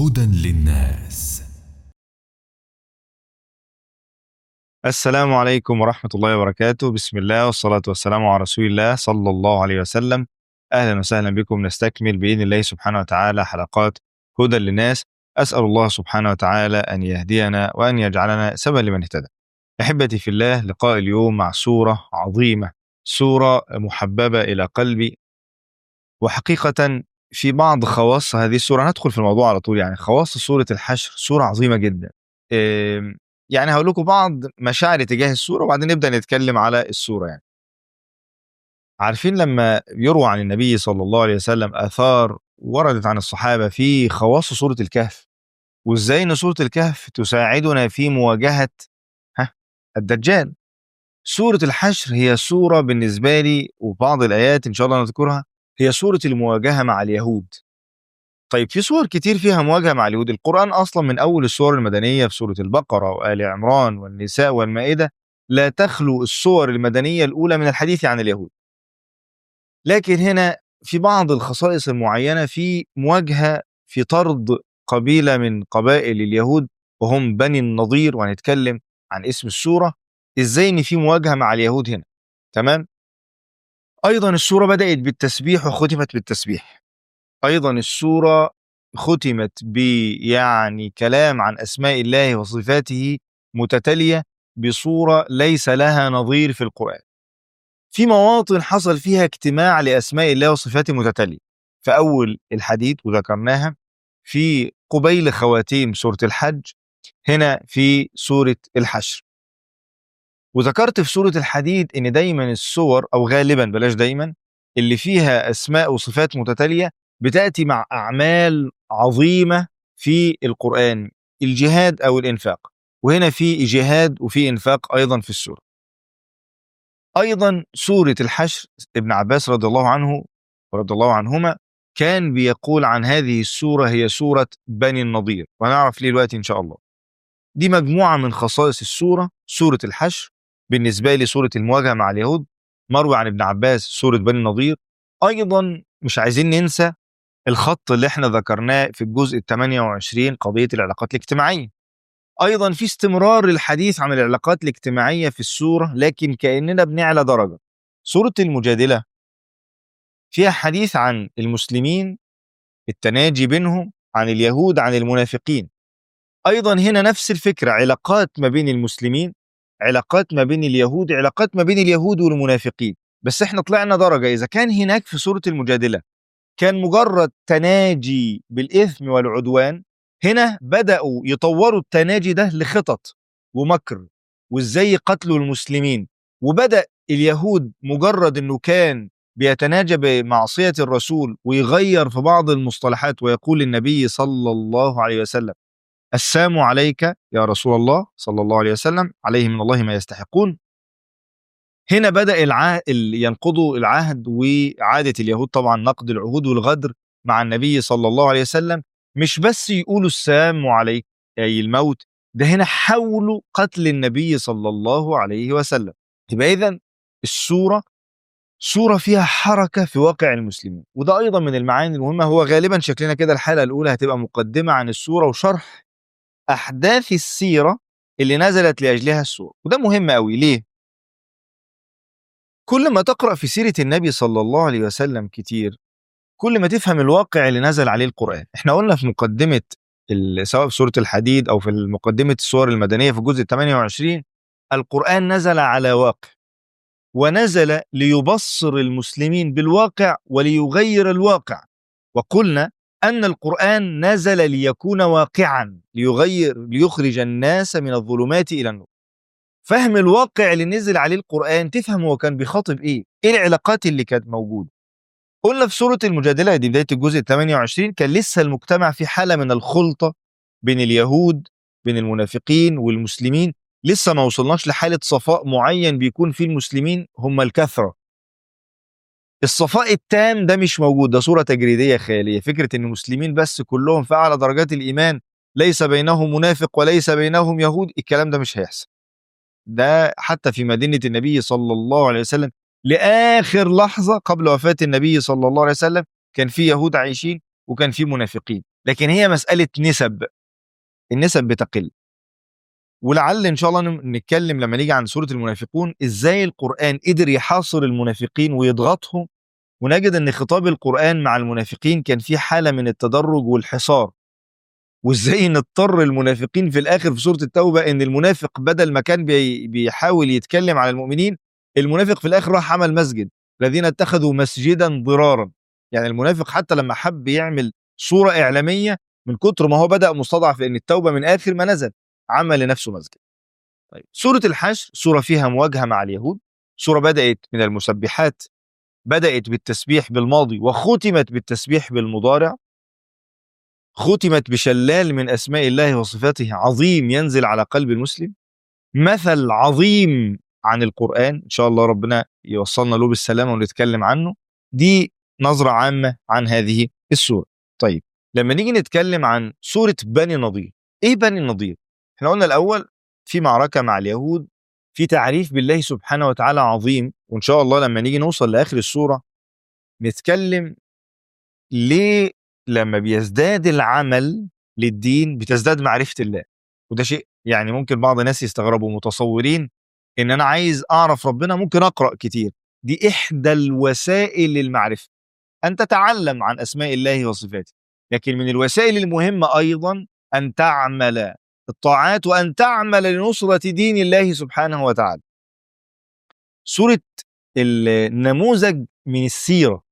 هدى للناس السلام عليكم ورحمة الله وبركاته بسم الله والصلاة والسلام على رسول الله صلى الله عليه وسلم أهلا وسهلا بكم نستكمل بإذن الله سبحانه وتعالى حلقات هدى للناس أسأل الله سبحانه وتعالى أن يهدينا وأن يجعلنا سببا لمن اهتدى أحبتي في الله لقاء اليوم مع سورة عظيمة سورة محببة إلى قلبي وحقيقة في بعض خواص هذه السورة ندخل في الموضوع على طول يعني خواص سورة الحشر سورة عظيمة جدا إيه يعني هقول لكم بعض مشاعري تجاه السورة وبعدين نبدأ نتكلم على السورة يعني عارفين لما يروى عن النبي صلى الله عليه وسلم آثار وردت عن الصحابة في خواص سورة الكهف وإزاي إن سورة الكهف تساعدنا في مواجهة ها الدجال سورة الحشر هي سورة بالنسبة لي وبعض الآيات إن شاء الله نذكرها هي سورة المواجهة مع اليهود طيب في سور كتير فيها مواجهة مع اليهود القرآن أصلا من أول السور المدنية في سورة البقرة وآل عمران والنساء والمائدة لا تخلو الصور المدنية الأولى من الحديث عن اليهود لكن هنا في بعض الخصائص المعينة في مواجهة في طرد قبيلة من قبائل اليهود وهم بني النضير وهنتكلم عن اسم السورة ازاي ان في مواجهة مع اليهود هنا تمام ايضا السورة بدأت بالتسبيح وختمت بالتسبيح ايضا السورة ختمت بيعني كلام عن اسماء الله وصفاته متتالية بصورة ليس لها نظير في القرآن في مواطن حصل فيها اجتماع لأسماء الله وصفاته متتالية في أول الحديث وذكرناها في قبيل خواتيم سورة الحج هنا في سورة الحشر وذكرت في سورة الحديد إن دايما السور أو غالبا بلاش دايما اللي فيها أسماء وصفات متتالية بتأتي مع أعمال عظيمة في القرآن الجهاد أو الإنفاق وهنا في جهاد وفي إنفاق أيضا في السورة أيضا سورة الحشر ابن عباس رضي الله عنه ورضي الله عنهما كان بيقول عن هذه السورة هي سورة بني النضير وهنعرف ليه دلوقتي إن شاء الله دي مجموعة من خصائص السورة سورة الحشر بالنسبة لي سورة المواجهة مع اليهود مروي عن ابن عباس سورة بني النضير أيضا مش عايزين ننسى الخط اللي احنا ذكرناه في الجزء ال 28 قضية العلاقات الاجتماعية أيضا في استمرار الحديث عن العلاقات الاجتماعية في السورة لكن كأننا بنعلى درجة سورة المجادلة فيها حديث عن المسلمين التناجي بينهم عن اليهود عن المنافقين أيضا هنا نفس الفكرة علاقات ما بين المسلمين علاقات ما بين اليهود علاقات ما بين اليهود والمنافقين بس احنا طلعنا درجة إذا كان هناك في سورة المجادلة كان مجرد تناجي بالإثم والعدوان هنا بدأوا يطوروا التناجي ده لخطط ومكر وإزاي قتلوا المسلمين وبدأ اليهود مجرد أنه كان بيتناجى بمعصية الرسول ويغير في بعض المصطلحات ويقول النبي صلى الله عليه وسلم السام عليك يا رسول الله صلى الله عليه وسلم عليه من الله ما يستحقون هنا بدأ الع... ينقضوا العهد وعادة اليهود طبعا نقد العهود والغدر مع النبي صلى الله عليه وسلم مش بس يقولوا السام عليك أي الموت ده هنا حاولوا قتل النبي صلى الله عليه وسلم يبقى إذا السورة سورة فيها حركة في واقع المسلمين وده أيضا من المعاني المهمة هو غالبا شكلنا كده الحلقة الأولى هتبقى مقدمة عن السورة وشرح أحداث السيرة اللي نزلت لأجلها السورة وده مهم قوي ليه؟ كل ما تقرأ في سيرة النبي صلى الله عليه وسلم كتير كل ما تفهم الواقع اللي نزل عليه القرآن احنا قلنا في مقدمة سواء في سورة الحديد أو في مقدمة السور المدنية في الجزء 28 القرآن نزل على واقع ونزل ليبصر المسلمين بالواقع وليغير الواقع وقلنا أن القرآن نزل ليكون واقعا ليغير ليخرج الناس من الظلمات إلى النور فهم الواقع اللي نزل عليه القرآن تفهم هو كان بيخاطب إيه إيه العلاقات اللي كانت موجودة قلنا في سورة المجادلة دي بداية الجزء 28 كان لسه المجتمع في حالة من الخلطة بين اليهود بين المنافقين والمسلمين لسه ما وصلناش لحالة صفاء معين بيكون فيه المسلمين هم الكثرة الصفاء التام ده مش موجود ده صورة تجريدية خيالية فكرة ان المسلمين بس كلهم في اعلى درجات الايمان ليس بينهم منافق وليس بينهم يهود الكلام ده مش هيحصل ده حتى في مدينة النبي صلى الله عليه وسلم لآخر لحظة قبل وفاة النبي صلى الله عليه وسلم كان في يهود عايشين وكان في منافقين لكن هي مساله نسب النسب بتقل ولعل ان شاء الله ن- نتكلم لما نيجي عن سوره المنافقون ازاي القران قدر يحاصر المنافقين ويضغطهم ونجد ان خطاب القران مع المنافقين كان فيه حاله من التدرج والحصار وازاي نضطر المنافقين في الاخر في سوره التوبه ان المنافق بدل ما كان بي بيحاول يتكلم على المؤمنين المنافق في الاخر راح عمل مسجد الذين اتخذوا مسجدا ضرارا يعني المنافق حتى لما حب يعمل صوره اعلاميه من كتر ما هو بدا مستضعف لان التوبه من اخر ما نزل عمل لنفسه مسجد طيب سوره الحشر سوره فيها مواجهه مع اليهود سوره بدات من المسبحات بدات بالتسبيح بالماضي وختمت بالتسبيح بالمضارع ختمت بشلال من اسماء الله وصفاته عظيم ينزل على قلب المسلم مثل عظيم عن القران ان شاء الله ربنا يوصلنا له بالسلامه ونتكلم عنه دي نظره عامه عن هذه السوره طيب لما نيجي نتكلم عن سوره بني نضير ايه بني النضير احنا قلنا الاول في معركه مع اليهود في تعريف بالله سبحانه وتعالى عظيم وان شاء الله لما نيجي نوصل لاخر السوره نتكلم ليه لما بيزداد العمل للدين بتزداد معرفه الله وده شيء يعني ممكن بعض الناس يستغربوا متصورين ان انا عايز اعرف ربنا ممكن اقرا كتير دي احدى الوسائل للمعرفه ان تتعلم عن اسماء الله وصفاته لكن من الوسائل المهمه ايضا ان تعمل الطاعات وان تعمل لنصره دين الله سبحانه وتعالى سوره النموذج من السيره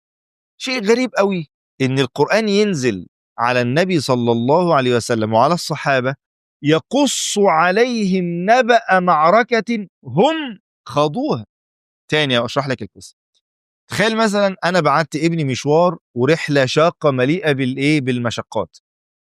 شيء غريب قوي ان القران ينزل على النبي صلى الله عليه وسلم وعلى الصحابه يقص عليهم نبأ معركة هم خاضوها تاني اشرح لك القصه تخيل مثلا انا بعت ابني مشوار ورحله شاقه مليئه بالايه بالمشقات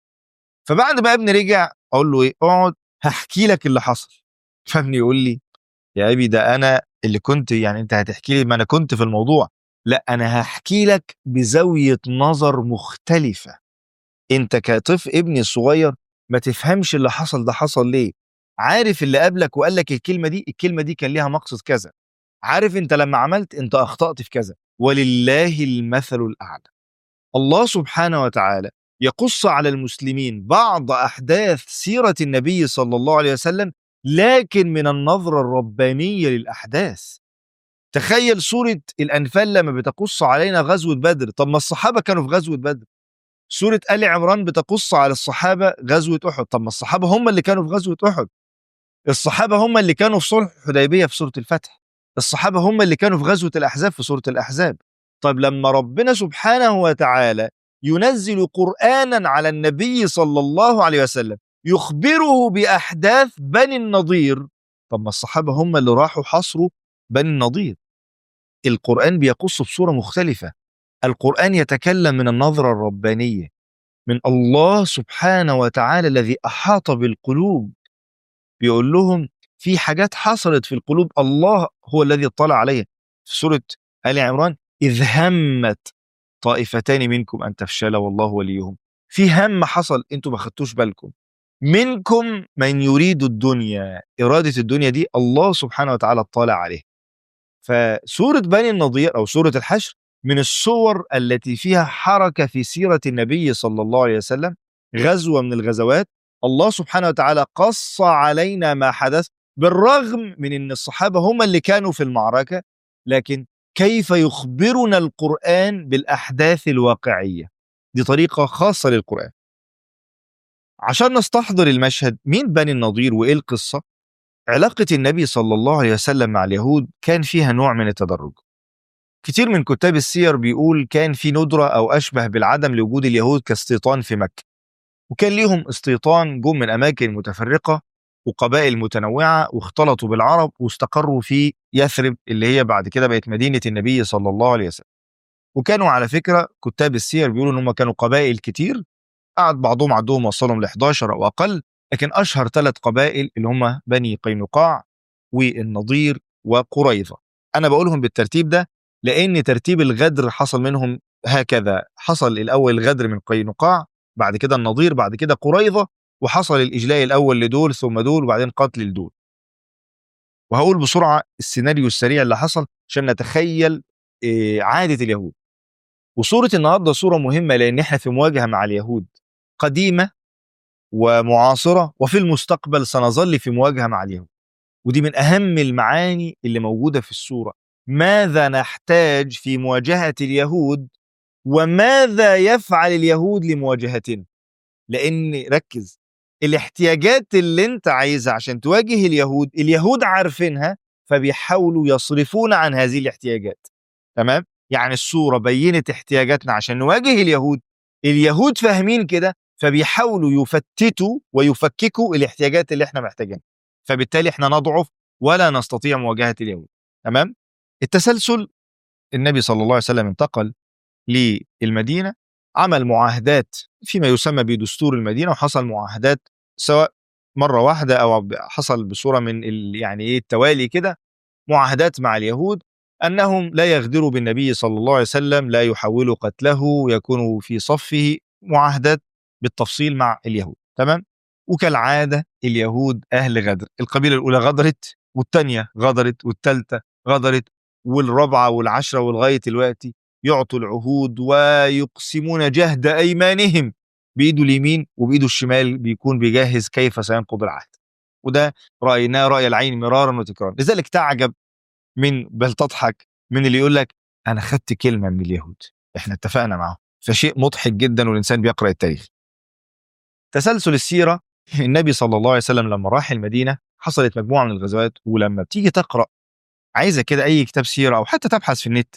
فبعد ما ابني رجع اقول له ايه اقعد هحكي لك اللي حصل فابني يقول لي يا ابي ده انا اللي كنت يعني انت هتحكي لي ما انا كنت في الموضوع لا انا هحكي لك بزاويه نظر مختلفه انت كطفل ابني الصغير ما تفهمش اللي حصل ده حصل ليه عارف اللي قبلك وقال لك الكلمه دي الكلمه دي كان ليها مقصد كذا عارف انت لما عملت انت اخطات في كذا ولله المثل الاعلى الله سبحانه وتعالى يقص على المسلمين بعض احداث سيره النبي صلى الله عليه وسلم لكن من النظره الربانيه للاحداث تخيل سوره الانفال لما بتقص علينا غزوه بدر طب ما الصحابه كانوا في غزوه بدر سوره ال عمران بتقص على الصحابه غزوه احد طب ما الصحابه هم اللي كانوا في غزوه احد الصحابه هم اللي كانوا في صلح الحديبيه في سوره الفتح الصحابه هم اللي كانوا في غزوه الاحزاب في سوره الاحزاب طب لما ربنا سبحانه وتعالى ينزل قرانا على النبي صلى الله عليه وسلم يخبره باحداث بني النضير طب ما الصحابه هم اللي راحوا حصروا بني النضير القران بيقص بصوره مختلفه القران يتكلم من النظره الربانيه من الله سبحانه وتعالى الذي احاط بالقلوب بيقول لهم في حاجات حصلت في القلوب الله هو الذي اطلع عليها في سوره ال عمران اذ همت طائفتان منكم ان تفشلا والله وليهم في هم حصل انتوا ما خدتوش بالكم منكم من يريد الدنيا اراده الدنيا دي الله سبحانه وتعالى اطلع عليه فسوره بني النضير او سوره الحشر من الصور التي فيها حركه في سيره النبي صلى الله عليه وسلم غزوه من الغزوات الله سبحانه وتعالى قص علينا ما حدث بالرغم من ان الصحابه هم اللي كانوا في المعركه لكن كيف يخبرنا القران بالاحداث الواقعيه دي طريقه خاصه للقران عشان نستحضر المشهد مين بني النضير وايه القصه علاقه النبي صلى الله عليه وسلم مع اليهود كان فيها نوع من التدرج كتير من كتاب السير بيقول كان في ندره او اشبه بالعدم لوجود اليهود كاستيطان في مكه وكان ليهم استيطان جم من اماكن متفرقه وقبائل متنوعه واختلطوا بالعرب واستقروا في يثرب اللي هي بعد كده بقت مدينه النبي صلى الله عليه وسلم. وكانوا على فكره كتاب السير بيقولوا ان هم كانوا قبائل كتير قعد بعضهم عدهم وصلهم ل 11 او اقل لكن اشهر ثلاث قبائل اللي هم بني قينقاع والنضير وقريظه. انا بقولهم بالترتيب ده لان ترتيب الغدر حصل منهم هكذا حصل الاول الغدر من قينقاع بعد كده النضير بعد كده قريظه وحصل الاجلاء الاول لدول ثم دول وبعدين قتل لدول وهقول بسرعه السيناريو السريع اللي حصل عشان نتخيل إيه، عاده اليهود وصورة النهارده صورة مهمة لأن احنا في مواجهة مع اليهود قديمة ومعاصرة وفي المستقبل سنظل في مواجهة مع اليهود ودي من أهم المعاني اللي موجودة في الصورة ماذا نحتاج في مواجهة اليهود وماذا يفعل اليهود لمواجهتنا لأن ركز الاحتياجات اللي انت عايزها عشان تواجه اليهود اليهود عارفينها فبيحاولوا يصرفون عن هذه الاحتياجات تمام يعني الصورة بينت احتياجاتنا عشان نواجه اليهود اليهود فاهمين كده فبيحاولوا يفتتوا ويفككوا الاحتياجات اللي احنا محتاجينها فبالتالي احنا نضعف ولا نستطيع مواجهة اليهود تمام التسلسل النبي صلى الله عليه وسلم انتقل للمدينة عمل معاهدات فيما يسمى بدستور المدينة وحصل معاهدات سواء مرة واحدة أو حصل بصورة من ال- يعني إيه التوالي كده معاهدات مع اليهود أنهم لا يغدروا بالنبي صلى الله عليه وسلم لا يحاولوا قتله يكونوا في صفه معاهدات بالتفصيل مع اليهود تمام وكالعادة اليهود أهل غدر القبيلة الأولى غدرت والتانية غدرت والتالتة غدرت والرابعة والعشرة ولغاية دلوقتي يعطوا العهود ويقسمون جهد أيمانهم بإيده اليمين وبإيده الشمال بيكون بيجهز كيف سينقض العهد وده رأيناه رأي العين مرارا وتكرارا لذلك تعجب من بل تضحك من اللي يقول لك أنا خدت كلمة من اليهود إحنا اتفقنا معاهم فشيء مضحك جدا والإنسان بيقرأ التاريخ تسلسل السيرة النبي صلى الله عليه وسلم لما راح المدينة حصلت مجموعة من الغزوات ولما بتيجي تقرأ عايزة كده أي كتاب سيرة أو حتى تبحث في النت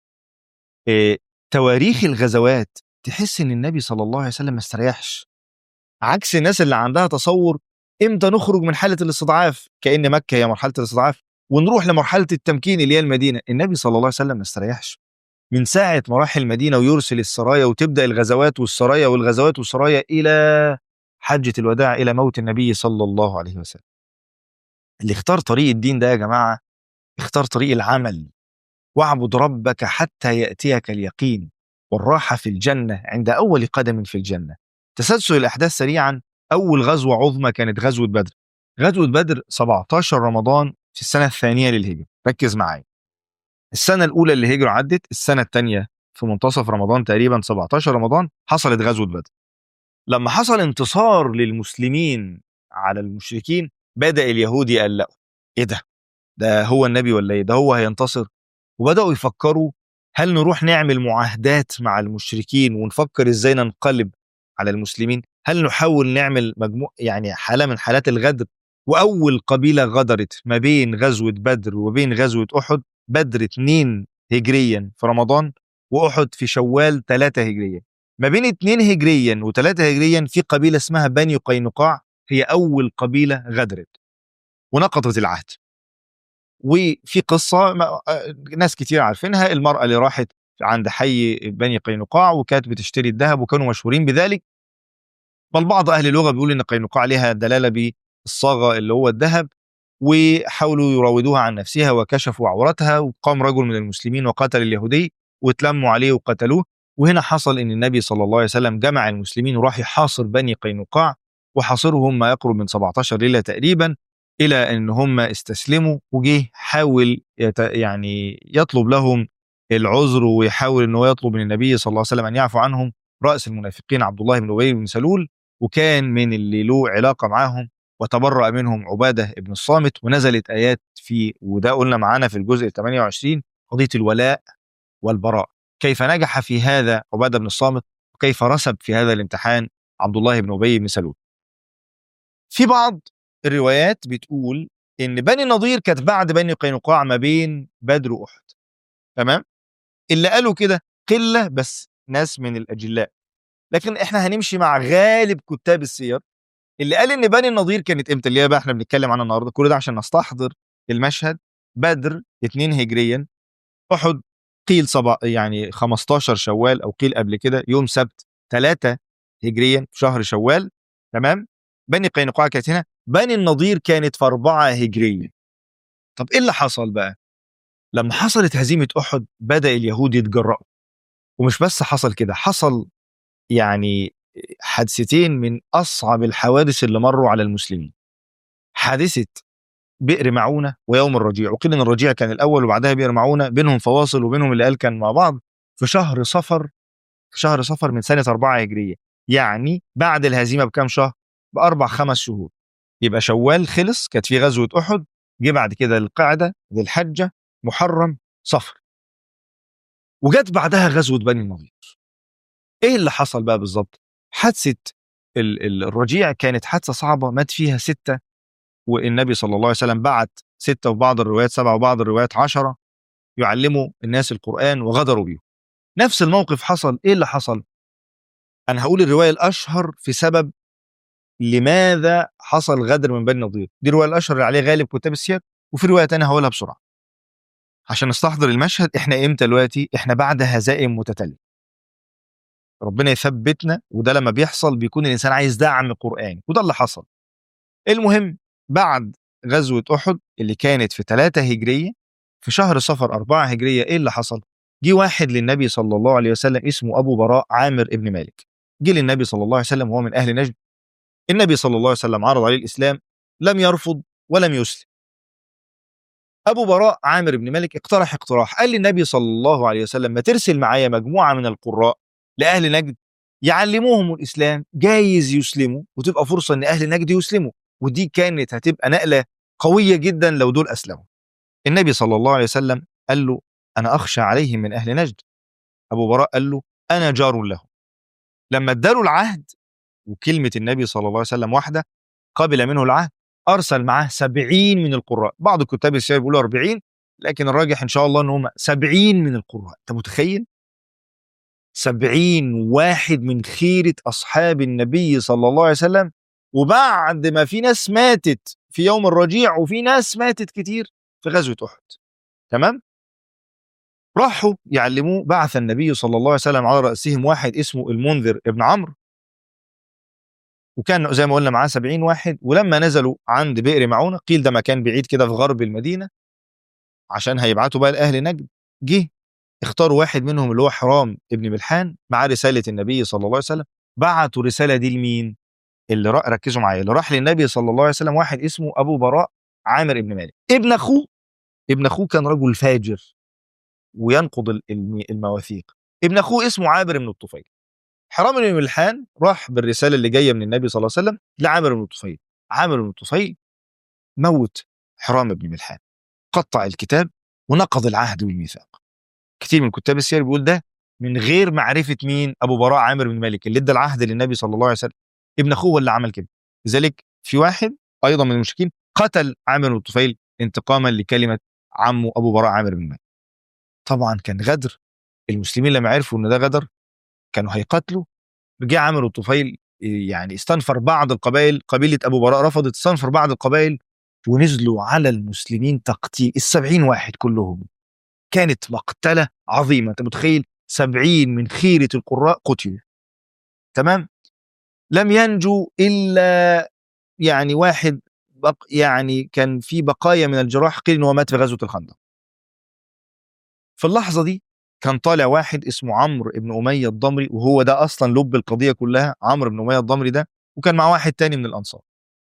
إيه تواريخ الغزوات تحس ان النبي صلى الله عليه وسلم ما استريحش عكس الناس اللي عندها تصور امتى نخرج من حاله الاستضعاف كان مكه هي مرحله الاستضعاف ونروح لمرحله التمكين اللي هي المدينه النبي صلى الله عليه وسلم ما استريحش من ساعه ما راح المدينه ويرسل السرايا وتبدا الغزوات والسرايا والغزوات والسرايا الى حجه الوداع الى موت النبي صلى الله عليه وسلم اللي اختار طريق الدين ده يا جماعه اختار طريق العمل واعبد ربك حتى ياتيك اليقين والراحه في الجنه عند اول قدم في الجنه. تسلسل الاحداث سريعا اول غزوه عظمى كانت غزوه بدر. غزوه بدر 17 رمضان في السنه الثانيه للهجره، ركز معايا. السنه الاولى للهجره عدت، السنه الثانيه في منتصف رمضان تقريبا 17 رمضان حصلت غزوه بدر. لما حصل انتصار للمسلمين على المشركين بدا اليهود يقلقوا. ايه ده؟ ده هو النبي ولا ايه؟ ده هو هينتصر؟ وبداوا يفكروا هل نروح نعمل معاهدات مع المشركين ونفكر ازاي ننقلب على المسلمين هل نحاول نعمل مجموع يعني حاله من حالات الغدر واول قبيله غدرت ما بين غزوه بدر وبين غزوه احد بدر 2 هجريا في رمضان واحد في شوال 3 هجريا ما بين 2 هجريا و3 هجريا في قبيله اسمها بني قينقاع هي اول قبيله غدرت ونقضت العهد وفي قصه ما- آه، ناس كتير عارفينها المراه اللي راحت عند حي بني قينقاع وكانت بتشتري الذهب وكانوا مشهورين بذلك بل بعض اهل اللغه بيقول ان قينقاع لها دلاله بالصاغه اللي هو الذهب وحاولوا يراودوها عن نفسها وكشفوا عورتها وقام رجل من المسلمين وقتل اليهودي واتلموا عليه وقتلوه وهنا حصل ان النبي صلى الله عليه وسلم جمع المسلمين وراح يحاصر بني قينقاع وحاصرهم ما يقرب من 17 ليله تقريبا الى ان هم استسلموا وجه حاول يت يعني يطلب لهم العذر ويحاول ان هو يطلب من النبي صلى الله عليه وسلم ان يعفو عنهم راس المنافقين عبد الله بن ابي بن سلول وكان من اللي له علاقه معاهم وتبرأ منهم عباده بن الصامت ونزلت ايات في وده قلنا معانا في الجزء 28 قضيه الولاء والبراء كيف نجح في هذا عباده بن الصامت وكيف رسب في هذا الامتحان عبد الله بن ابي بن سلول في بعض الروايات بتقول ان بني النضير كانت بعد بني قينقاع ما بين بدر واحد تمام اللي قالوا كده قله بس ناس من الاجلاء لكن احنا هنمشي مع غالب كتاب السير اللي قال ان بني النضير كانت امتى اللي هي بقى احنا بنتكلم عنها النهارده كل ده عشان نستحضر المشهد بدر 2 هجريا احد قيل صبا يعني 15 شوال او قيل قبل كده يوم سبت 3 هجريا في شهر شوال تمام بني قينقاع كانت هنا بني النضير كانت في 4 هجريا طب ايه اللي حصل بقى لما حصلت هزيمه احد بدا اليهود يتجرأوا ومش بس حصل كده حصل يعني حادثتين من اصعب الحوادث اللي مروا على المسلمين حادثه بئر معونه ويوم الرجيع وقيل ان الرجيع كان الاول وبعدها بئر معونه بينهم فواصل وبينهم اللي قال كان مع بعض في شهر صفر في شهر صفر من سنه 4 هجريه يعني بعد الهزيمه بكام شهر؟ باربع خمس شهور يبقى شوال خلص كانت في غزوه احد جه بعد كده القعده ذي الحجه محرم صفر وجت بعدها غزوه بني النضير ايه اللي حصل بقى بالظبط؟ حادثه ال- ال- الرجيع كانت حادثه صعبه مات فيها سته والنبي صلى الله عليه وسلم بعت سته وبعض الروايات سبعه وبعض الروايات عشره يعلموا الناس القران وغدروا بيهم. نفس الموقف حصل ايه اللي حصل؟ انا هقول الروايه الاشهر في سبب لماذا حصل غدر من بني النضير دي الروايه الاشهر اللي عليه غالب كتاب السير وفي روايه تانية هقولها بسرعه عشان نستحضر المشهد احنا امتى دلوقتي احنا بعد هزائم متتاليه ربنا يثبتنا وده لما بيحصل بيكون الانسان عايز دعم قراني وده اللي حصل المهم بعد غزوه احد اللي كانت في 3 هجريه في شهر صفر 4 هجريه ايه اللي حصل جه واحد للنبي صلى الله عليه وسلم اسمه ابو براء عامر ابن مالك جه للنبي صلى الله عليه وسلم وهو من اهل نجد النبي صلى الله عليه وسلم عرض عليه الاسلام لم يرفض ولم يسلم ابو براء عامر بن مالك اقترح اقتراح قال للنبي صلى الله عليه وسلم ما ترسل معايا مجموعه من القراء لاهل نجد يعلموهم الاسلام جايز يسلموا وتبقى فرصه ان اهل نجد يسلموا ودي كانت هتبقى نقله قويه جدا لو دول اسلموا النبي صلى الله عليه وسلم قال له انا اخشى عليهم من اهل نجد ابو براء قال له انا جار لهم لما اداله العهد وكلمه النبي صلى الله عليه وسلم واحده قبل منه العهد ارسل معاه سبعين من القراء بعض كتاب السير بيقولوا 40 لكن الراجح ان شاء الله ان هم سبعين من القراء انت متخيل سبعين واحد من خيرة أصحاب النبي صلى الله عليه وسلم وبعد ما في ناس ماتت في يوم الرجيع وفي ناس ماتت كتير في غزوة أحد تمام راحوا يعلموه بعث النبي صلى الله عليه وسلم على رأسهم واحد اسمه المنذر ابن عمرو وكان زي ما قلنا معاه 70 واحد ولما نزلوا عند بئر معونه قيل ده مكان بعيد كده في غرب المدينه عشان هيبعتوا بقى لاهل نجد جه اختاروا واحد منهم اللي هو حرام ابن ملحان معاه رساله النبي صلى الله عليه وسلم بعتوا الرساله دي لمين؟ اللي را... ركزوا معايا اللي راح للنبي صلى الله عليه وسلم واحد اسمه ابو براء عامر ابن مالك ابن اخوه ابن اخوه كان رجل فاجر وينقض ال- الم- المواثيق ابن اخوه اسمه عامر بن الطفيل حرام بن ملحان راح بالرساله اللي جايه من النبي صلى الله عليه وسلم لعامر بن الطفيل عامر بن الطفيل موت حرام بن ملحان قطع الكتاب ونقض العهد والميثاق كتير من كتاب السير بيقول ده من غير معرفه مين ابو براء عامر بن مالك اللي ادى العهد للنبي صلى الله عليه وسلم ابن اخوه هو اللي عمل كده لذلك في واحد ايضا من المشركين قتل عامر بن الطفيل انتقاما لكلمه عمه ابو براء عامر بن مالك طبعا كان غدر المسلمين لما عرفوا ان ده غدر كانوا هيقتلوا جه عامر الطفيل يعني استنفر بعض القبائل قبيله ابو براء رفضت استنفر بعض القبائل ونزلوا على المسلمين تقتيل السبعين واحد كلهم كانت مقتله عظيمه انت متخيل سبعين من خيره القراء قتلوا تمام لم ينجو الا يعني واحد بق يعني كان في بقايا من الجراح قيل ان هو مات في غزوه الخندق في اللحظه دي كان طالع واحد اسمه عمرو بن اميه الضمري وهو ده اصلا لب القضيه كلها عمرو بن اميه الضمري ده وكان مع واحد تاني من الانصار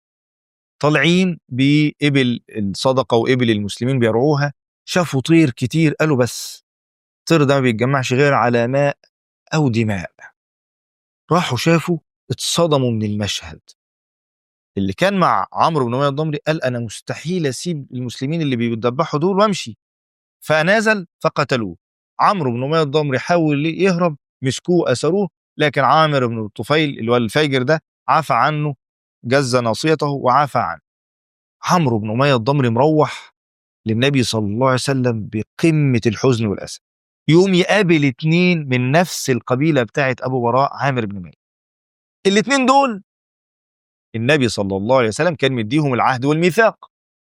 طالعين بإبل الصدقه وإبل المسلمين بيرعوها شافوا طير كتير قالوا بس الطير ده ما بيتجمعش غير على ماء او دماء راحوا شافوا اتصدموا من المشهد اللي كان مع عمرو بن اميه الضمري قال انا مستحيل اسيب المسلمين اللي بيذبحوا دول وامشي فنزل فقتلوه عمرو بن اميه الضمري حاول يهرب مسكوه اسروه لكن عامر بن الطفيل اللي هو الفاجر ده عفى عنه جز ناصيته وعفى عنه عمرو بن اميه الضمري مروح للنبي صلى الله عليه وسلم بقمه الحزن والاسى يقوم يقابل اتنين من نفس القبيله بتاعت ابو براء عامر بن مالك الاتنين دول النبي صلى الله عليه وسلم كان مديهم العهد والميثاق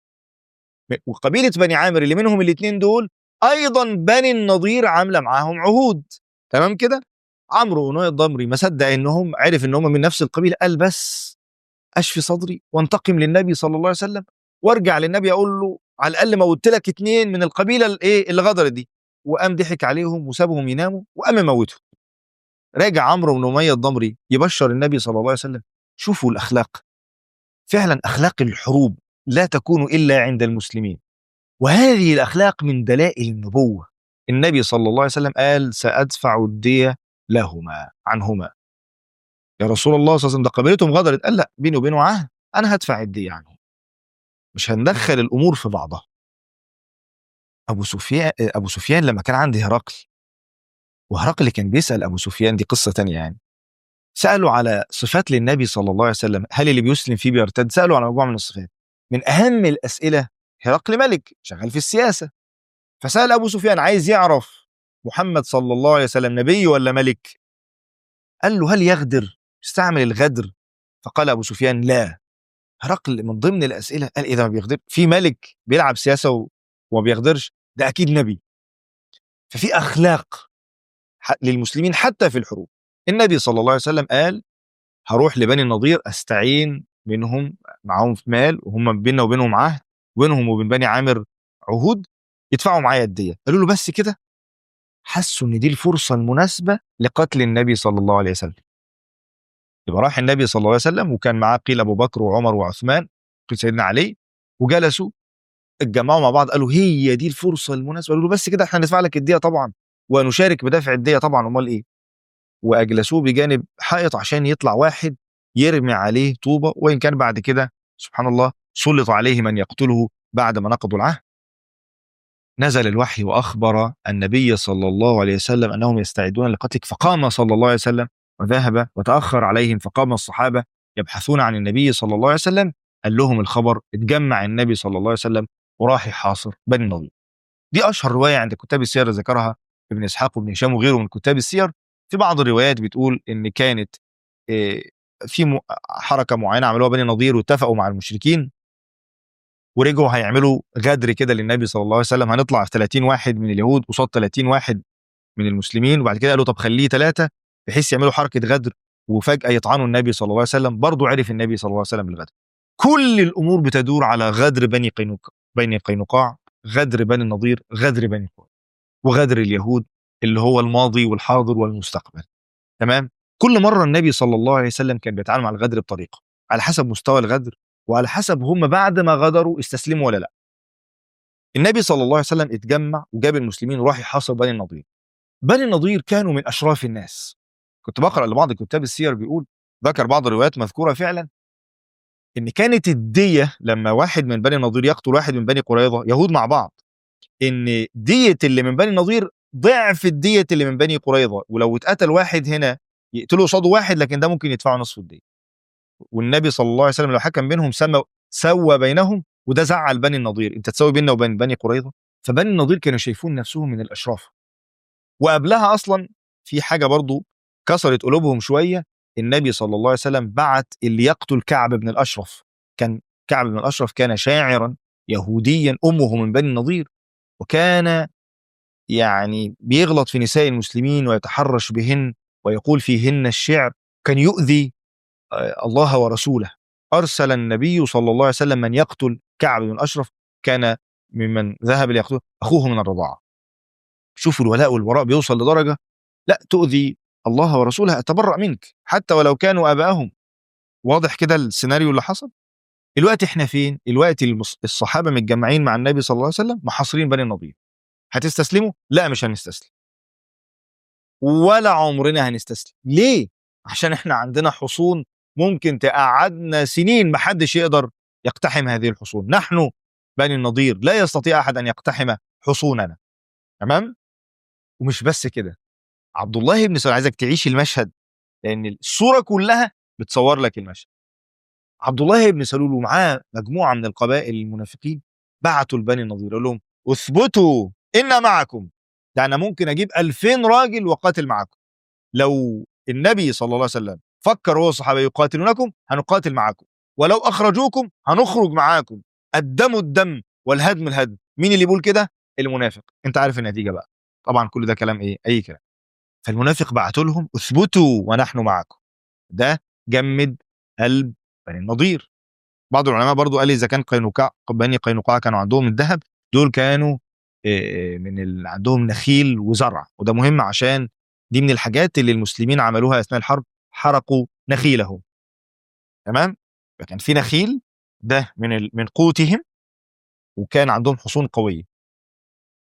وقبيله بني عامر اللي منهم الاتنين دول ايضا بني النضير عامله معاهم عهود تمام كده عمرو بن الضمري ما صدق انهم عرف ان هم من نفس القبيله قال بس اشفي صدري وانتقم للنبي صلى الله عليه وسلم وارجع للنبي اقول له على الاقل موتت لك اتنين من القبيله الايه اللي غدرت دي وقام ضحك عليهم وسابهم يناموا وقام موتهم راجع عمرو بن اميه الضمري يبشر النبي صلى الله عليه وسلم شوفوا الاخلاق فعلا اخلاق الحروب لا تكون الا عند المسلمين وهذه الاخلاق من دلائل النبوه النبي صلى الله عليه وسلم قال سادفع الديه لهما عنهما يا رسول الله صلى الله عليه وسلم ده قبيلتهم غدرت قال لا بيني وبينه عهد انا هدفع الديه عنهم مش هندخل الامور في بعضها ابو سفيان ابو سفيان لما كان عند هرقل وهرقل كان بيسال ابو سفيان دي قصه تانية يعني سالوا على صفات للنبي صلى الله عليه وسلم هل اللي بيسلم فيه بيرتد سالوا على مجموعه من الصفات من اهم الاسئله هرقل ملك شغال في السياسه فسال ابو سفيان عايز يعرف محمد صلى الله عليه وسلم نبي ولا ملك قال له هل يغدر استعمل الغدر فقال ابو سفيان لا هرقل من ضمن الاسئله قال اذا ما بيغدر في ملك بيلعب سياسه و- وما بيغدرش ده اكيد نبي ففي اخلاق ح- للمسلمين حتى في الحروب النبي صلى الله عليه وسلم قال هروح لبني النضير استعين منهم معاهم في مال وهم بيننا وبينهم عهد وبينهم وبين بني عامر عهود يدفعوا معايا الديه قالوا له بس كده حسوا ان دي الفرصه المناسبه لقتل النبي صلى الله عليه وسلم يبقى راح النبي صلى الله عليه وسلم وكان معاه قيل ابو بكر وعمر وعثمان قيل سيدنا علي وجلسوا اتجمعوا مع بعض قالوا هي دي الفرصه المناسبه قالوا له بس كده احنا ندفع لك الديه طبعا ونشارك بدفع الديه طبعا امال ايه واجلسوه بجانب حائط عشان يطلع واحد يرمي عليه طوبه وان كان بعد كده سبحان الله سلط عليه من يقتله بعد ما نقضوا العهد نزل الوحي واخبر النبي صلى الله عليه وسلم انهم يستعدون لقتلك فقام صلى الله عليه وسلم وذهب وتاخر عليهم فقام الصحابه يبحثون عن النبي صلى الله عليه وسلم قال لهم الخبر اتجمع النبي صلى الله عليه وسلم وراح يحاصر بني النضير دي اشهر روايه عند كتاب السير ذكرها ابن اسحاق وابن هشام وغيره من كتاب السير في بعض الروايات بتقول ان كانت آه، في م- حركه معينه عملوها بني النضير واتفقوا مع المشركين ورجعوا هيعملوا غدر كده للنبي صلى الله عليه وسلم هنطلع في 30 واحد من اليهود قصاد 30 واحد من المسلمين وبعد كده قالوا طب خليه ثلاثه بحيث يعملوا حركه غدر وفجاه يطعنوا النبي صلى الله عليه وسلم برضه عرف النبي صلى الله عليه وسلم الغدر كل الامور بتدور على غدر بني قينقاع بني قينقاع غدر بني النضير غدر بني قريظه وغدر اليهود اللي هو الماضي والحاضر والمستقبل تمام كل مره النبي صلى الله عليه وسلم كان بيتعامل مع الغدر بطريقه على حسب مستوى الغدر وعلى حسب هم بعد ما غدروا استسلموا ولا لا النبي صلى الله عليه وسلم اتجمع وجاب المسلمين وراح يحاصر بني النضير بني النضير كانوا من اشراف الناس كنت بقرا لبعض كتاب السير بيقول ذكر بعض الروايات مذكوره فعلا ان كانت الديه لما واحد من بني النضير يقتل واحد من بني قريظه يهود مع بعض ان ديه اللي من بني النضير ضعف الديه اللي من بني قريظه ولو اتقتل واحد هنا يقتلوا قصاده واحد لكن ده ممكن يدفعوا نصف الديه والنبي صلى الله عليه وسلم لو حكم بينهم سمى سوى بينهم وده زعل بني النضير انت تسوي بيننا وبين بني قريظه فبني النضير كانوا شايفون نفسهم من الاشراف وقبلها اصلا في حاجه برضو كسرت قلوبهم شويه النبي صلى الله عليه وسلم بعت اللي يقتل كعب بن الاشرف كان كعب بن الاشرف كان شاعرا يهوديا امه من بني النضير وكان يعني بيغلط في نساء المسلمين ويتحرش بهن ويقول فيهن الشعر كان يؤذي آه، الله ورسوله ارسل النبي صلى الله عليه وسلم من يقتل كعب بن الاشرف كان ممن ذهب ليقتله اخوه من الرضاعه شوفوا الولاء والبراء بيوصل لدرجه لا تؤذي الله ورسوله اتبرأ منك حتى ولو كانوا ابائهم واضح كده السيناريو اللي حصل الوقت احنا فين الوقت المص- الصحابه متجمعين مع النبي صلى الله عليه وسلم محاصرين بني النضير هتستسلموا لا مش هنستسلم ولا عمرنا هنستسلم ليه عشان احنا عندنا حصون ممكن تقعدنا سنين محدش يقدر يقتحم هذه الحصون نحن بني النضير لا يستطيع احد ان يقتحم حصوننا تمام ومش بس كده عبد الله بن سلول عايزك تعيش المشهد لان الصوره كلها بتصور لك المشهد عبد الله بن سلول ومعاه مجموعه من القبائل المنافقين بعتوا لبني النضير قال لهم اثبتوا إنا معكم ده أنا ممكن أجيب 2000 راجل وقاتل معكم لو النبي صلى الله عليه وسلم فكر هو الصحابة يقاتلونكم هنقاتل معكم ولو أخرجوكم هنخرج معاكم الدم الدم والهدم الهدم مين اللي بيقول كده المنافق انت عارف النتيجة بقى طبعا كل ده كلام ايه اي كلام فالمنافق بعتوا لهم اثبتوا ونحن معكم ده جمد قلب بني النضير بعض العلماء برضو قال اذا كان قينقاع بني قينقاع كانوا عندهم الذهب دول كانوا آه، من ال... عندهم نخيل وزرع وده مهم عشان دي من الحاجات اللي المسلمين عملوها اثناء الحرب حرقوا نخيلهم تمام فكان في نخيل ده من ال... من قوتهم وكان عندهم حصون قويه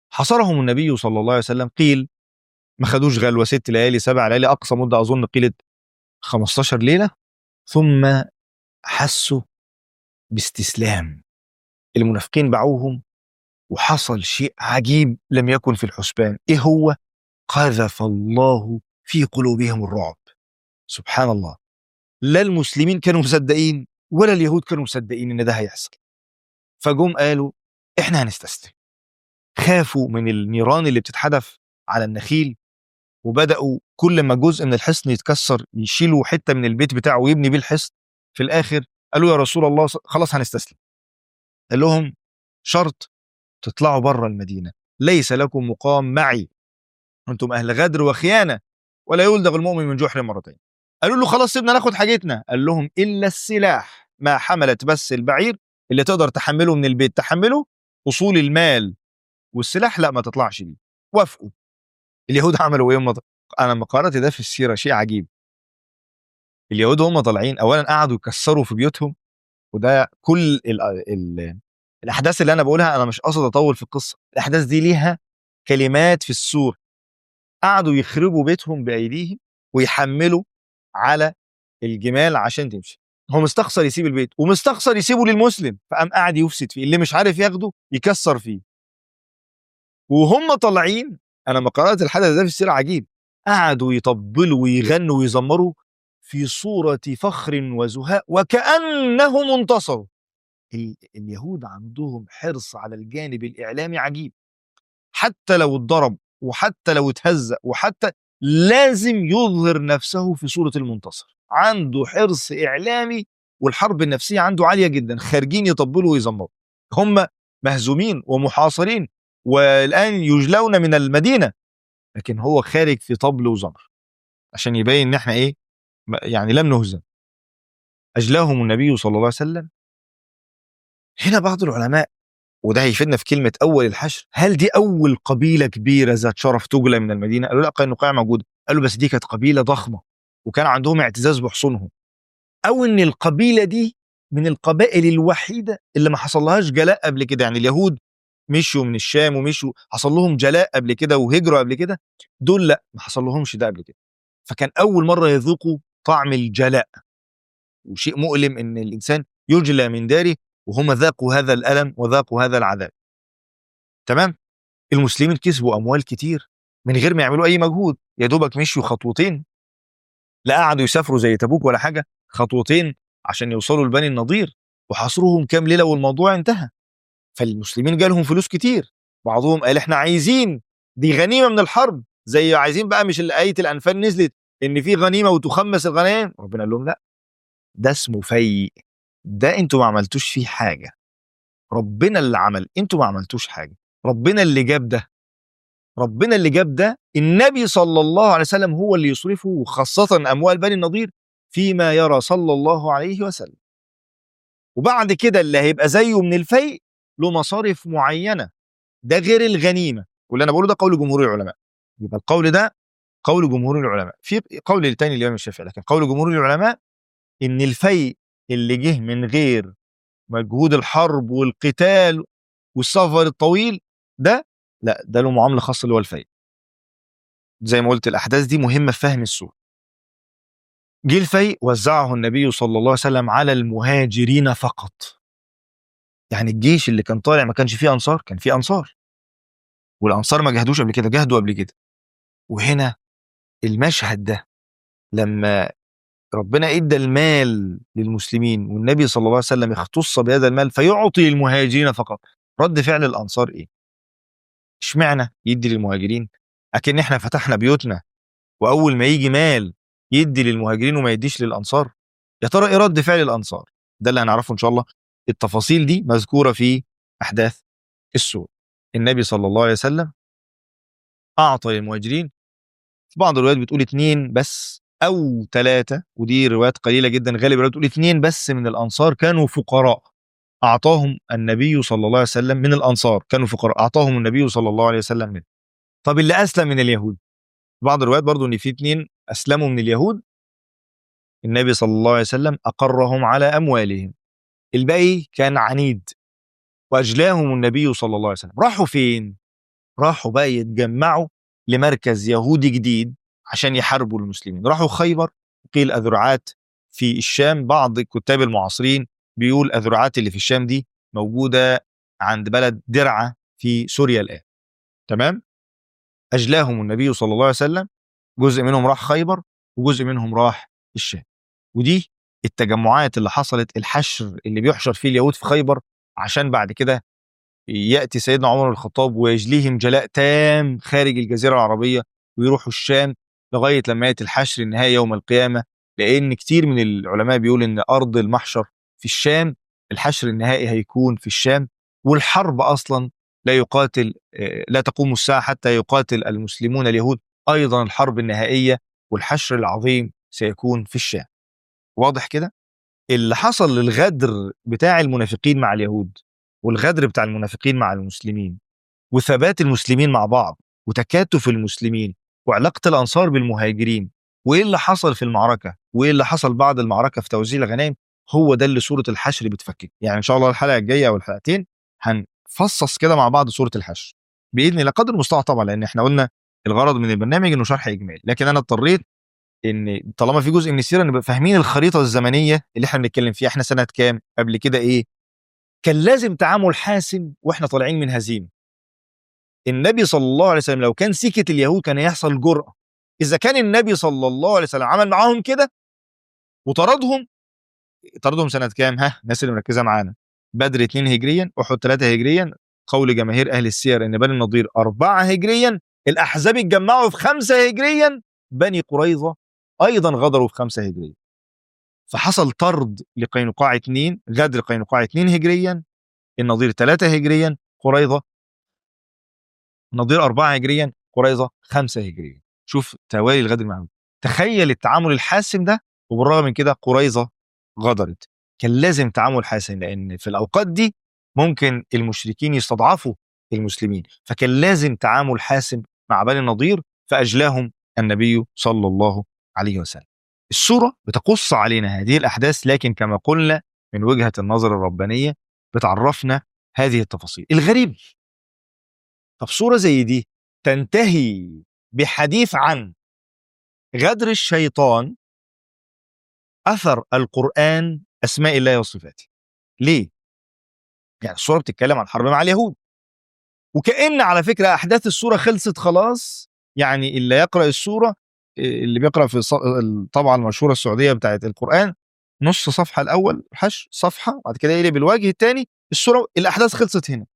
حصرهم النبي صلى الله عليه وسلم قيل ما خدوش غلوه ست ليالي سبع ليالي اقصى مده اظن قيلت 15 ليله ثم حسوا باستسلام المنافقين باعوهم وحصل شيء عجيب لم يكن في الحسبان ايه هو قذف الله في قلوبهم الرعب سبحان الله لا المسلمين كانوا مصدقين ولا اليهود كانوا مصدقين ان ده هيحصل فجم قالوا احنا هنستسلم خافوا من النيران اللي بتتحدف على النخيل وبداوا كل ما جزء من الحصن يتكسر يشيلوا حته من البيت بتاعه ويبني بيه الحصن في الاخر قالوا يا رسول الله خلاص هنستسلم قال لهم شرط تطلعوا بره المدينه ليس لكم مقام معي انتم اهل غدر وخيانه ولا يلدغ المؤمن من جحر مرتين قالوا له خلاص سيبنا ناخد حاجتنا قال لهم الا السلاح ما حملت بس البعير اللي تقدر تحمله من البيت تحمله اصول المال والسلاح لا ما تطلعش بيه وافقوا اليهود عملوا ايه هم انا لما قرات ده في السيره شيء عجيب اليهود هم طالعين اولا قعدوا يكسروا في بيوتهم وده كل ال ال الاحداث اللي انا بقولها انا مش قاصد اطول في القصه الاحداث دي ليها كلمات في السور قعدوا يخربوا بيتهم بايديهم ويحملوا على الجمال عشان تمشي هو مستخسر يسيب البيت ومستخسر يسيبه للمسلم فقام قاعد يفسد فيه اللي مش عارف ياخده يكسر فيه وهم طالعين انا ما قرات الحدث ده في السيره عجيب قعدوا يطبلوا ويغنوا ويزمروا في صورة فخر وزهاء وكأنهم انتصروا ال- اليهود عندهم حرص على الجانب الإعلامي عجيب حتى لو اتضرب وحتى لو اتهزأ وحتى لازم يظهر نفسه في صورة المنتصر عنده حرص إعلامي والحرب النفسية عنده عالية جدا خارجين يطبلوا ويزمروا هم مهزومين ومحاصرين والآن يجلون من المدينة لكن هو خارج في طبل وزمر عشان يبين ان احنا ايه ما- يعني لم نهزم اجلاهم النبي صلى الله عليه وسلم هنا بعض العلماء وده هيفيدنا في كلمه اول الحشر هل دي اول قبيله كبيره ذات شرف تجلى من المدينه قالوا لا قينقاع موجوده قالوا بس دي كانت قبيله ضخمه وكان عندهم اعتزاز بحصونهم او ان القبيله دي من القبائل الوحيده اللي ما حصلهاش جلاء قبل كده يعني اليهود مشوا من الشام ومشوا حصل لهم جلاء قبل كده وهجروا قبل كده دول لا ما حصل لهمش ده قبل كده فكان اول مره يذوقوا طعم الجلاء وشيء مؤلم ان الانسان يجلى من داره وهم ذاقوا هذا الالم وذاقوا هذا العذاب تمام المسلمين كسبوا اموال كتير من غير ما يعملوا اي مجهود يا دوبك مشوا خطوتين لا قعدوا يسافروا زي تبوك ولا حاجه خطوتين عشان يوصلوا لبني النضير وحاصروهم كام ليله والموضوع انتهى فالمسلمين جالهم فلوس كتير بعضهم قال احنا عايزين دي غنيمه من الحرب زي عايزين بقى مش اللي ايه الانفال نزلت ان في غنيمه وتخمس الغنائم ربنا قال لهم لا ده اسمه فيء ده انتوا ما عملتوش فيه حاجه ربنا اللي عمل انتوا ما عملتوش حاجه ربنا اللي جاب ده ربنا اللي جاب ده النبي صلى الله عليه وسلم هو اللي يصرفه وخاصه اموال بني النضير فيما يرى صلى الله عليه وسلم وبعد كده اللي هيبقى زيه من الفيء له مصارف معينه ده غير الغنيمه واللي انا بقوله ده قول جمهور العلماء يبقى القول ده قول جمهور العلماء في قول تاني الامام الشافعي لكن قول جمهور العلماء ان الفيء اللي جه من غير مجهود الحرب والقتال والسفر الطويل ده لا ده له معامله خاصه اللي هو الفيء زي ما قلت الاحداث دي مهمه في فهم السوره جه الفيء وزعه النبي صلى الله عليه وسلم على المهاجرين فقط يعني الجيش اللي كان طالع ما كانش فيه انصار كان فيه انصار والانصار ما جهدوش قبل كده جهدوا قبل كده وهنا المشهد ده لما ربنا ادى المال للمسلمين والنبي صلى الله عليه وسلم اختص بهذا المال فيعطي للمهاجرين فقط رد فعل الانصار ايه اشمعنى يدي للمهاجرين اكن احنا فتحنا بيوتنا واول ما يجي مال يدي للمهاجرين وما يديش للانصار يا ترى ايه رد فعل الانصار ده اللي هنعرفه ان شاء الله التفاصيل دي مذكوره في احداث السور النبي صلى الله عليه وسلم اعطى للمهاجرين في بعض الروايات بتقول اتنين بس او ثلاثه ودي روايات قليله جدا غالب الروايات بتقول اتنين بس من الانصار كانوا فقراء اعطاهم النبي صلى الله عليه وسلم من الانصار كانوا فقراء اعطاهم النبي صلى الله عليه وسلم منه طب اللي اسلم من اليهود في بعض الروايات برضو ان في اتنين اسلموا من اليهود النبي صلى الله عليه وسلم اقرهم على اموالهم الباقي كان عنيد واجلاهم النبي صلى الله عليه وسلم راحوا فين راحوا بقى يتجمعوا لمركز يهودي جديد عشان يحاربوا المسلمين راحوا خيبر قيل أذرعات في الشام بعض الكتاب المعاصرين بيقول أذرعات اللي في الشام دي موجودة عند بلد درعة في سوريا الآن تمام أجلاهم النبي صلى الله عليه وسلم جزء منهم راح خيبر وجزء منهم راح الشام ودي التجمعات اللي حصلت الحشر اللي بيحشر فيه اليهود في خيبر عشان بعد كده ياتي سيدنا عمر بن الخطاب ويجليهم جلاء تام خارج الجزيره العربيه ويروحوا الشام لغايه لما ياتي الحشر النهائي يوم القيامه لان كتير من العلماء بيقول ان ارض المحشر في الشام الحشر النهائي هيكون في الشام والحرب اصلا لا يقاتل آه، لا تقوم الساعه حتى يقاتل المسلمون اليهود ايضا الحرب النهائيه والحشر العظيم سيكون في الشام واضح كده اللي حصل للغدر بتاع المنافقين مع اليهود والغدر بتاع المنافقين مع المسلمين وثبات المسلمين مع بعض وتكاتف المسلمين وعلاقة الأنصار بالمهاجرين وإيه اللي حصل في المعركة وإيه اللي حصل بعد المعركة في توزيع الغنائم هو ده اللي سورة الحشر بتفكك يعني إن شاء الله الحلقة الجاية أو الحلقتين هنفصص كده مع بعض سورة الحشر بإذن الله قدر المستطاع طبعا لأن إحنا قلنا الغرض من البرنامج إنه شرح إجمالي لكن أنا اضطريت ان طالما في جزء من السيره نبقى فاهمين الخريطه الزمنيه اللي احنا بنتكلم فيها احنا سنه كام قبل كده ايه كان لازم تعامل حاسم واحنا طالعين من هزيمه النبي صلى الله عليه وسلم لو كان سكت اليهود كان هيحصل جرأة اذا كان النبي صلى الله عليه وسلم عمل معاهم كده وطردهم طردهم سنه كام ها الناس اللي مركزه معانا بدر 2 هجريا احد 3 هجريا قول جماهير اهل السير ان بني النضير 4 هجريا الاحزاب اتجمعوا في 5 هجريا بني قريظه ايضا غدروا في 5 هجريا فحصل طرد لقينقاع 2 غدر قينقاع 2 هجريا النضير 3 هجريا قريظه النضير 4 هجريا قريظه 5 هجريا شوف توالي الغدر معهم تخيل التعامل الحاسم ده وبالرغم من كده قريظه غدرت كان لازم تعامل حاسم لان في الاوقات دي ممكن المشركين يستضعفوا المسلمين فكان لازم تعامل حاسم مع بني النضير فاجلاهم النبي صلى الله عليه وسلم السورة بتقص علينا هذه الأحداث لكن كما قلنا من وجهة النظر الربانية بتعرفنا هذه التفاصيل الغريب طب سورة زي دي تنتهي بحديث عن غدر الشيطان أثر القرآن أسماء الله وصفاته ليه؟ يعني السورة بتتكلم عن حرب مع اليهود وكأن على فكرة أحداث السورة خلصت خلاص يعني اللي يقرأ السورة اللي بيقرأ في الطبعة المشهورة السعودية بتاعت القرآن نص صفحة الأول حش صفحة بعد كده يقلب الوجه الثاني السورة الأحداث خلصت هنا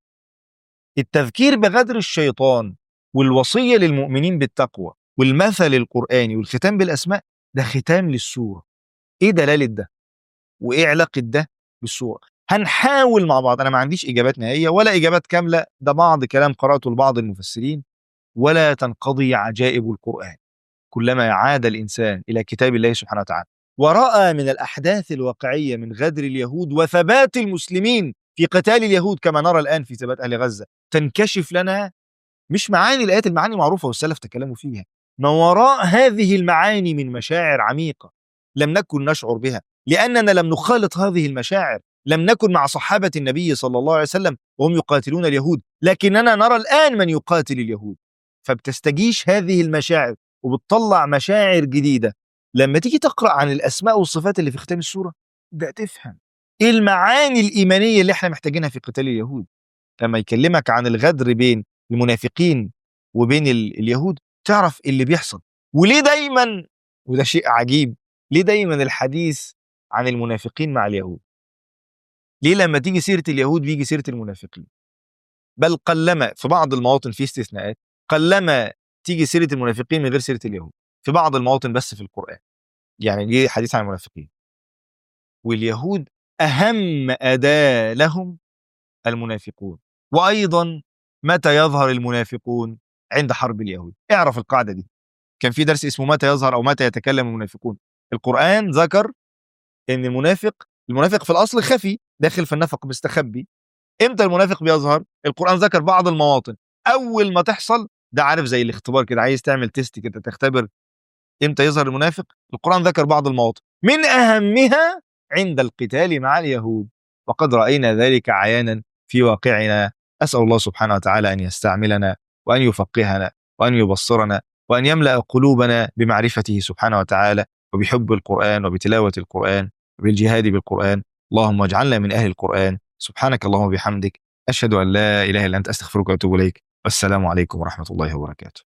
التذكير بغدر الشيطان والوصية للمؤمنين بالتقوى والمثل القرآني والختام بالأسماء ده ختام للسورة إيه دلالة ده وإيه علاقة ده بالسورة هنحاول مع بعض أنا ما عنديش إجابات نهائية ولا إجابات كاملة ده بعض كلام قرأته لبعض المفسرين ولا تنقضي عجائب القرآن كلما عاد الإنسان إلى كتاب الله سبحانه وتعالى ورأى من الأحداث الواقعية من غدر اليهود وثبات المسلمين في قتال اليهود كما نرى الآن في ثبات أهل غزة تنكشف لنا مش معاني الآيات المعاني معروفة والسلف تكلموا فيها ما وراء هذه المعاني من مشاعر عميقة لم نكن نشعر بها لأننا لم نخالط هذه المشاعر لم نكن مع صحابة النبي صلى الله عليه وسلم وهم يقاتلون اليهود لكننا نرى الآن من يقاتل اليهود فبتستجيش هذه المشاعر وبتطلع مشاعر جديدة لما تيجي تقرأ عن الأسماء والصفات اللي في ختام السورة تبدأ تفهم إيه المعاني الإيمانية اللي إحنا محتاجينها في قتال اليهود لما يكلمك عن الغدر بين المنافقين وبين ال- اليهود تعرف اللي بيحصل وليه دايما وده شيء عجيب ليه دايما الحديث عن المنافقين مع اليهود ليه لما تيجي سيرة اليهود بيجي سيرة المنافقين بل قلما في بعض المواطن في استثناءات قلما تيجي سيرة المنافقين من غير سيرة اليهود في بعض المواطن بس في القرآن يعني جه حديث عن المنافقين واليهود أهم أداة لهم المنافقون وأيضا متى يظهر المنافقون عند حرب اليهود اعرف القاعدة دي كان في درس اسمه متى يظهر أو متى يتكلم المنافقون القرآن ذكر ان المنافق المنافق في الاصل خفي داخل في النفق مستخبي امتى المنافق بيظهر القران ذكر بعض المواطن اول ما تحصل ده عارف زي الاختبار كده عايز تعمل تيست كده تختبر امتى يظهر المنافق القران ذكر بعض المواطن من اهمها عند القتال مع اليهود وقد راينا ذلك عيانا في واقعنا اسال الله سبحانه وتعالى ان يستعملنا وأن يفقهنا وأن يبصرنا وأن يملأ قلوبنا بمعرفته سبحانه وتعالى وبحب القرآن وبتلاوة القرآن وبالجهاد بالقرآن اللهم اجعلنا من أهل القرآن سبحانك اللهم وبحمدك أشهد أن لا إله إلا أنت أستغفرك وأتوب إليك والسلام عليكم ورحمة الله وبركاته